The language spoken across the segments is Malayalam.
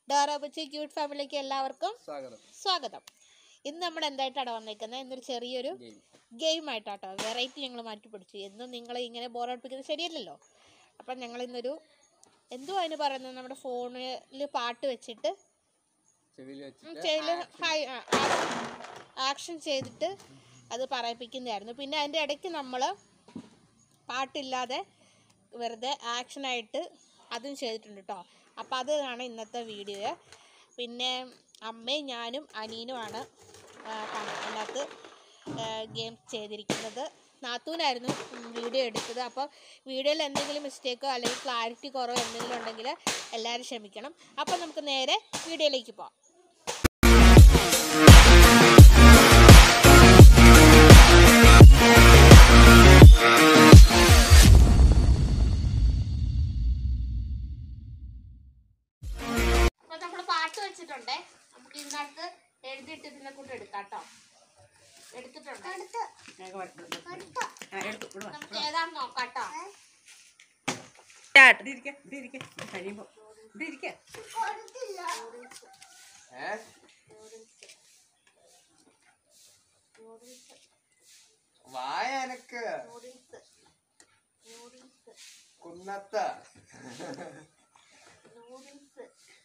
ഡോറോബച്ചി ക്യൂട്ട് ഫാമിലിക്ക് എല്ലാവർക്കും സ്വാഗതം സ്വാഗതം ഇന്ന് നമ്മൾ എന്തായിട്ടാണ് വന്നേക്കുന്നത് ഇന്നൊരു ചെറിയൊരു ഗെയിം ഗെയിം ആയിട്ടാട്ടോ വെറൈറ്റി ഞങ്ങൾ മാറ്റി പിടിച്ചു എന്നും നിങ്ങൾ ഇങ്ങനെ ബോറടിപ്പിക്കുന്നത് ശരിയല്ലല്ലോ അപ്പം ഞങ്ങൾ ഇന്നൊരു എന്തുവാ അതിന് പറയുന്നത് നമ്മുടെ ഫോണിൽ പാട്ട് വെച്ചിട്ട് ചെവിയിൽ വെച്ചിട്ട് ചെയ്യല് ഹായ് ആക്ഷൻ ചെയ്തിട്ട് അത് പറയിപ്പിക്കുന്നതായിരുന്നു പിന്നെ അതിൻ്റെ ഇടയ്ക്ക് നമ്മൾ പാട്ടില്ലാതെ വെറുതെ ആക്ഷനായിട്ട് അതും ചെയ്തിട്ടുണ്ട് കേട്ടോ അപ്പോൾ അതാണ് ഇന്നത്തെ വീഡിയോ പിന്നെ അമ്മയും ഞാനും അനീനുമാണ് ആ, കം- അതിനകത്ത് ഗെയിം ചെയ്തിരിക്കുന്നത് നാത്തൂനായിരുന്നു വീഡിയോ എടുത്തത് അപ്പോൾ വീഡിയോയിൽ എന്തെങ്കിലും മിസ്റ്റേക്കോ അല്ലെങ്കിൽ ക്ലാരിറ്റി കുറവോ എന്തെങ്കിലും ഉണ്ടെങ്കിൽ എല്ലാവരും ക്ഷമിക്കണം അപ്പോൾ നമുക്ക് നേരെ വീഡിയോയിലേക്ക് പോകാം അപ്പൊ നമ്മള് പാട്ട് വെച്ചിട്ടുണ്ടേ നമുക്ക് ഇതിനകത്ത് എഴുതിയിട്ട് ഇതിനെ കൊണ്ട് എടുക്കാം കേട്ടോ എടുത്തിട്ടുണ്ട് നമുക്ക് ഏതാന്ന് നോക്കാം കേട്ടോ ഏ? വായ എനക്ക് നൂഡിൽസ് നൂഡിൽസ് കുന്നത്ത് നൂഡിൽസ്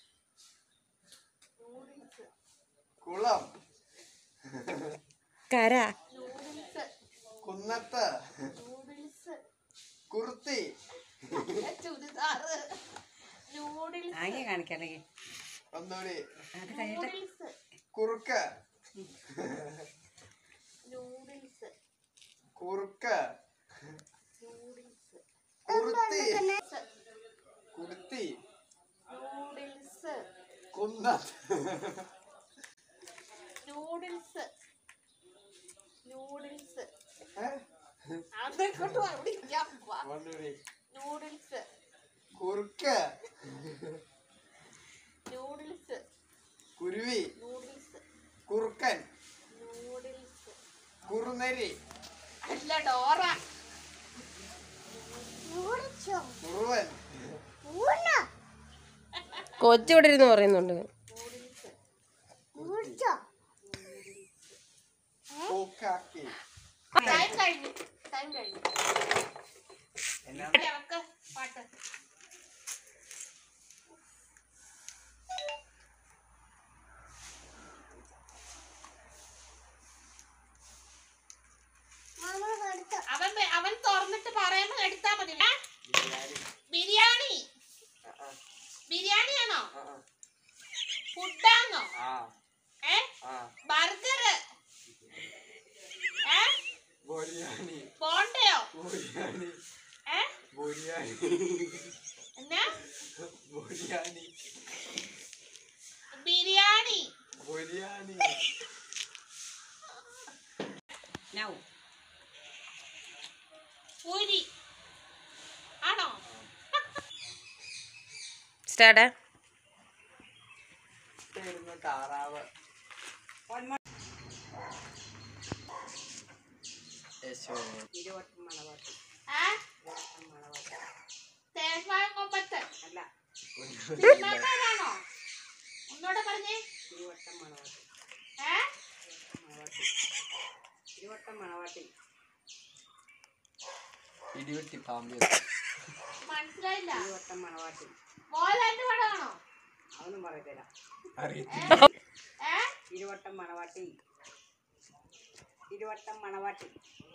നൂഡിൽസ് കുളം കര നൂഡിൽസ് കുന്നത്ത് നൂഡിൽസ് കുർത്തി ചുരിദാറ് നൂഡിൽസ് ആകെ കാണിക്കല്ലെങ്കിൽ ഒന്നുകൂടി അത് കഴിഞ്ഞിട്ട് നൂഡിൽസ് കുറുക്ക് നൂഡിൽസ് കുറുക്ക് നൂഡിൽസ് കുർത്തി കുർത്തി നൂഡിൽസ് കുന്നത്ത് നൂഡിൽസ് നൂഡിൽസ് ഏ? അതെക്കൊണ്ട് അവിടെ ഇരിക്കാൻ പോവാ. ഒന്നുകൂടി നൂഡിൽസ് കുറുക്ക് നൂഡിൽസ് കുരുവി നൂഡിൽസ് കുറുക്കൻ നൂഡിൽസ് കുറുനരി അല്ല ഡോറ കുറുവൻ കൊച്ചിവിടെ ഇരുന്ന് പറയുന്നുണ്ട് നൂഡിൽസ് പൂക്കാക്കി ടൈം കഴിഞ്ഞു ടൈം കഴിഞ്ഞു എന്നാ ഇനി അവക്ക് പാട്ട് അവൻ വെ- അവൻ തുറന്നിട്ട് പറയുമ്പോ എടുത്താ മതി ഏ? ബിരിയാണി ബിരിയാണി ആ, ആ, ബിരിയാണിയാണോ ആ, ആ. ഫുഡാണോ ആ ഏ ആ ബർഗർ ഏ ബിരിയാണി പോണ്ടയോ ബിരിയാണി ഏ ബിരിയാണി എന്നാ ബിരിയാണി ബിരിയാണി ബിരിയാണി പൂരി ആണോ സ്റ്റാർട്ടാ ഇട്ടായിരുന്നു താറാവ് യേശോ. ഏ തേന്മാൻ കൊമ്പത്ത് അല്ല സിനിമാക്കാരാണോ ഒന്നൂടെ പറഞ്ഞേ ഏ ഇരുവട്ടം മണവാട്ടി ഇടിവെട്ടി പാമ്പ് മനസ്സിലായില്ല ഇരുവട്ടം മണവാട്ടി മോഹൻലാലിന്റെ പടമാണോ അതൊന്നും പറയത്തില്ല അറിയത്തില്ല ഏ ഇരുവട്ടം മണവാട്ടി ഇരുവട്ടം മണവാട്ടി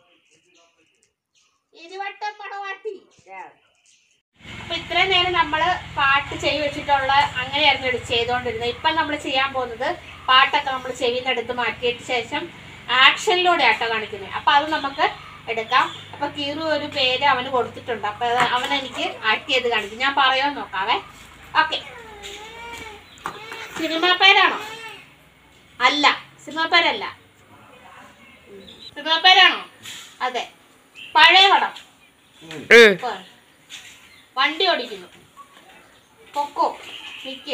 ഇരുവട്ടം മണവാട്ടി Yes. അപ്പൊ ഇത്രയും നേരം നമ്മൾ പാട്ട് ചെയ്ത് വെച്ചിട്ടുള്ള അങ്ങനെയായിരുന്നു എടുത്ത് ചെയ്തുകൊണ്ടിരുന്നത് ഇപ്പം നമ്മൾ ചെയ്യാൻ പോകുന്നത് പാട്ടൊക്കെ നമ്മൾ ചെവിയിൽ നിന്ന് എടുത്ത് മാറ്റിയിട്ട് ശേഷം ആക്ഷനിലൂടെ ആട്ടോ കാണിക്കുന്നത് അപ്പൊ അത് നമുക്ക് എടുക്കാം അപ്പൊ കീറു ഒരു പേര് അവന് കൊടുത്തിട്ടുണ്ട് അപ്പൊ അത് അവൻ എനിക്ക് ആക്ട് ചെയ്ത് കാണിക്കും ഞാൻ പറയാൻ നോക്കാവേ ഓക്കെ സിനിമ പേരാണോ അല്ല സിനിമ പേരല്ല സിനിമ പേരാണോ അതെ പഴയ പടം ഇപ്പൊ വണ്ടി ഓടിക്കുന്നു പൊക്കോ നിക്ക്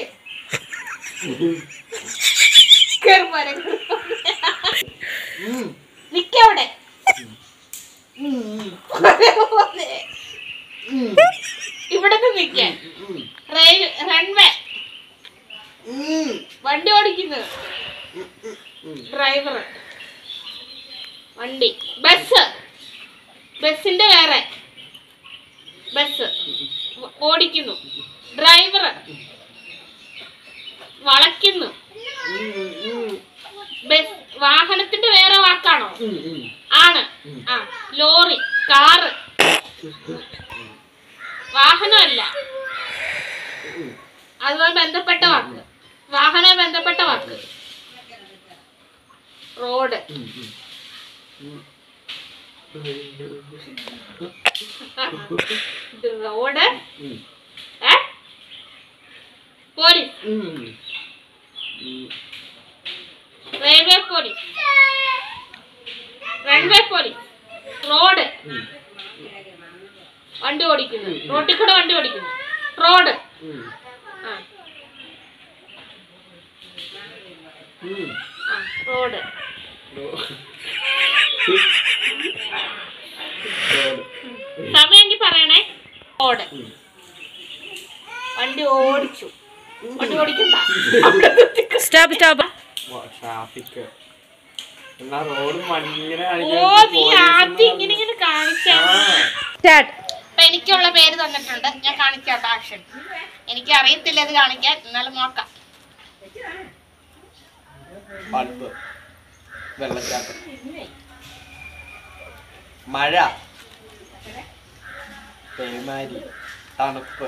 കേറ് പോരെ, കേറ് പോരെ. നിക്കവിടെ പോരെ. ഇവിടെ നിന്ന് നിക്കാൻ റൺവേ വണ്ടി ഓടിക്കുന്നത് ഡ്രൈവർ വണ്ടി ബസ് ബസ്സിന്റെ വേറെ ബസ് ഓടിക്കുന്നു ഡ്രൈവർ വളയ്ക്കുന്നു ബസ് വാഹനത്തിന്റെ വേറെ വാക്കാണോ ആണ് ആ ലോറി കാറ് വാഹനമല്ല അതുമായി ബന്ധപ്പെട്ട വാക്ക് വാഹന ബന്ധപ്പെട്ട വാക്ക് റോഡ് റോഡ് ഏ police railway police runway police road വണ്ടി ഓടിക്കുന്നു റോട്ടിൽ കൂടെ വണ്ടി ഓടിക്കുന്നു റോഡ് ആ ആ റോഡ് സമയെങ്കിൽ പറയണേ റോഡ് വണ്ടി ഓടിച്ചു വണ്ടി ഓടിക്കണ്ട സ്റ്റോപ്പ് സ്റ്റോപ്പ് ട്രാഫിക് എന്നാ റോഡ് മണ്ണിങ്ങനെ ഓ നീ ആദ്യം ഇങ്ങനെ ഇങ്ങനെ കാണിച്ചാ സ്റ്റാർട്ട് അപ്പൊ എനിക്കുള്ള പേര് തന്നിട്ടുണ്ട് ഞാൻ കാണിക്കാം ആക്ഷൻ എനിക്ക് അറിയത്തില്ല ഇത് കാണിക്കാൻ എന്നാലും നോക്കാം ബൾബ് വെള്ളച്ചാട്ടം മഴ പേമാരി തണുപ്പ്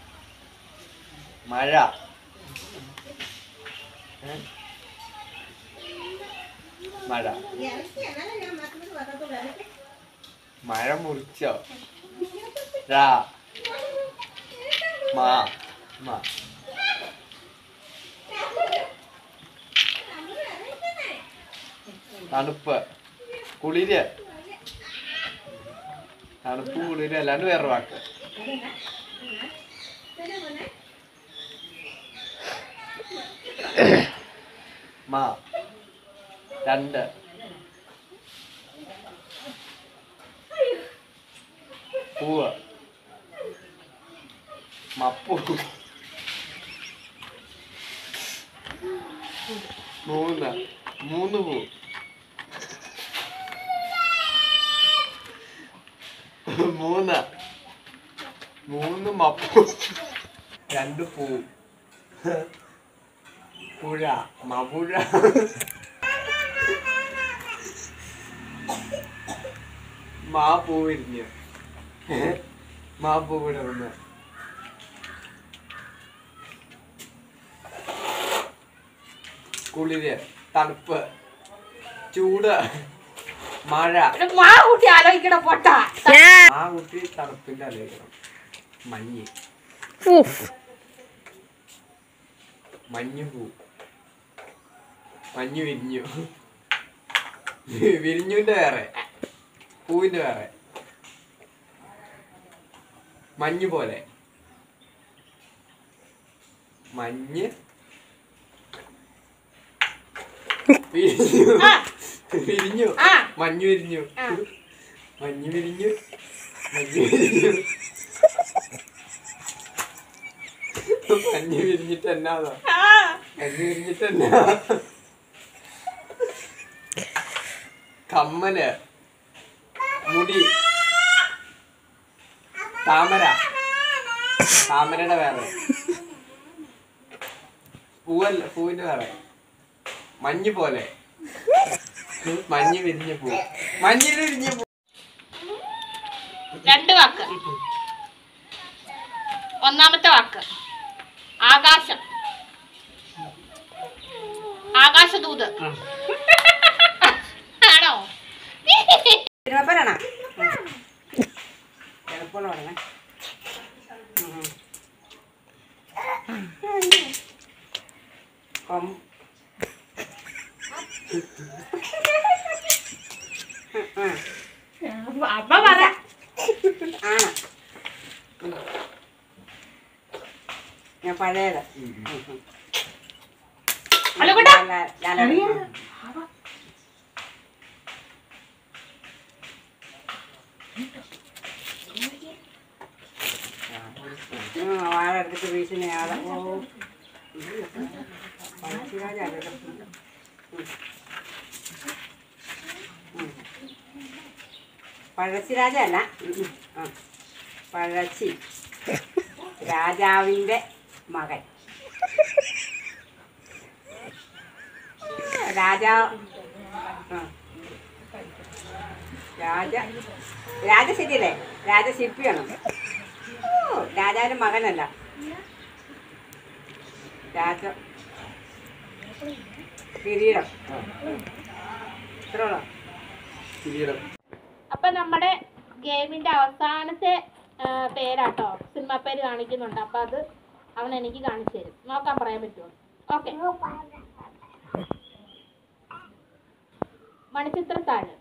മഴ ഏ? മഴ മഴ മുറിച്ചോ രാ മാ മാ തണുപ്പ് കുളിര് തണുപ്പ് കുളിര് അല്ലാണ്ട് വേറെ വാക്ക് മാ രണ്ട് പൂവ് മപ്പൂ മൂന്ന് മൂന്ന് പൂ മൂന്ന് മൂന്ന് മപ്പു രണ്ട് പൂ പുഴ മപുഴ മാ പൂ വിരിഞ്ഞ് മാ പൂ വിടർന്ന് കുളിര് തണുപ്പ് ചൂട് മഴ മാ കൂട്ടി ആലോചിക്കണ പൊട്ടാ ആ കുട്ടി തണുപ്പിന്റെ ആലോചിക്കണം മഞ്ഞ് മഞ്ഞ് പൂ മഞ്ഞ് വിരിഞ്ഞു വിരിഞ്ഞുവിന്റെ വേറെ പൂവിന്റെ വേറെ മഞ്ഞ് പോലെ മഞ്ഞ് വിരിഞ്ഞു വിരിഞ്ഞു ആ. മഞ്ഞ് വിരിഞ്ഞു ആ. മഞ്ഞ് വിരിഞ്ഞു മഞ്ഞ് വിരിഞ്ഞു മഞ്ഞ് വിരിഞ്ഞിട്ട് എന്നാതോ മഞ്ഞ് വിരിഞ്ഞിട്ട് എന്നാ കമ്മല് മുടി താമര താമരയുടെ വേറെ പൂവല്ല പൂവിന്റെ വേറെ മഞ്ഞ് പോലെ മഞ്ഞ് വിരിഞ്ഞ പൂ മഞ്ഞ് വിരിഞ്ഞ പൂ രണ്ട് വാക്ക് ഒന്നാമത്തെ വാക്ക് ആകാശം ആകാശദൂത് ആണോ തിരുവപ്പനാണോ എളുപ്പമുള്ള പറഞ്ഞേ കൊം അമ്മ പറ ആണ് ഞാൻ പഴയത് അലുകുട്ടാ. വാഴ എടുത്തിട്ട് വീശിനെ ആളെ ഓ പഴശ്ശിരാജാണല്ലോ. ഉം. ഉം. പഴശ്ശിരാജല്ല ഉം, ഉം. ആ. പഴശ്ശി രാജാവിൻ്റെ മകൻ രാജാ ആ. രാജ രാജശില്പിയല്ലേ രാജശില്പിയാണോ ഓ രാജാവിൻ്റെ മകനല്ല രാജ കിരീടം ഇത്രയുള്ളോ കിരീടം അപ്പൊ നമ്മുടെ ഗെയിമിന്റെ അവസാനത്തെ ആ, പേരാട്ടോ സിനിമ പേര് കാണിക്കുന്നുണ്ട് അപ്പൊ അത് അവൻ എനിക്ക് കാണിച്ചു തരും നോക്കാൻ പറയാൻ പറ്റുമോ ഓക്കെ മണിച്ചിത്രത്താഴ്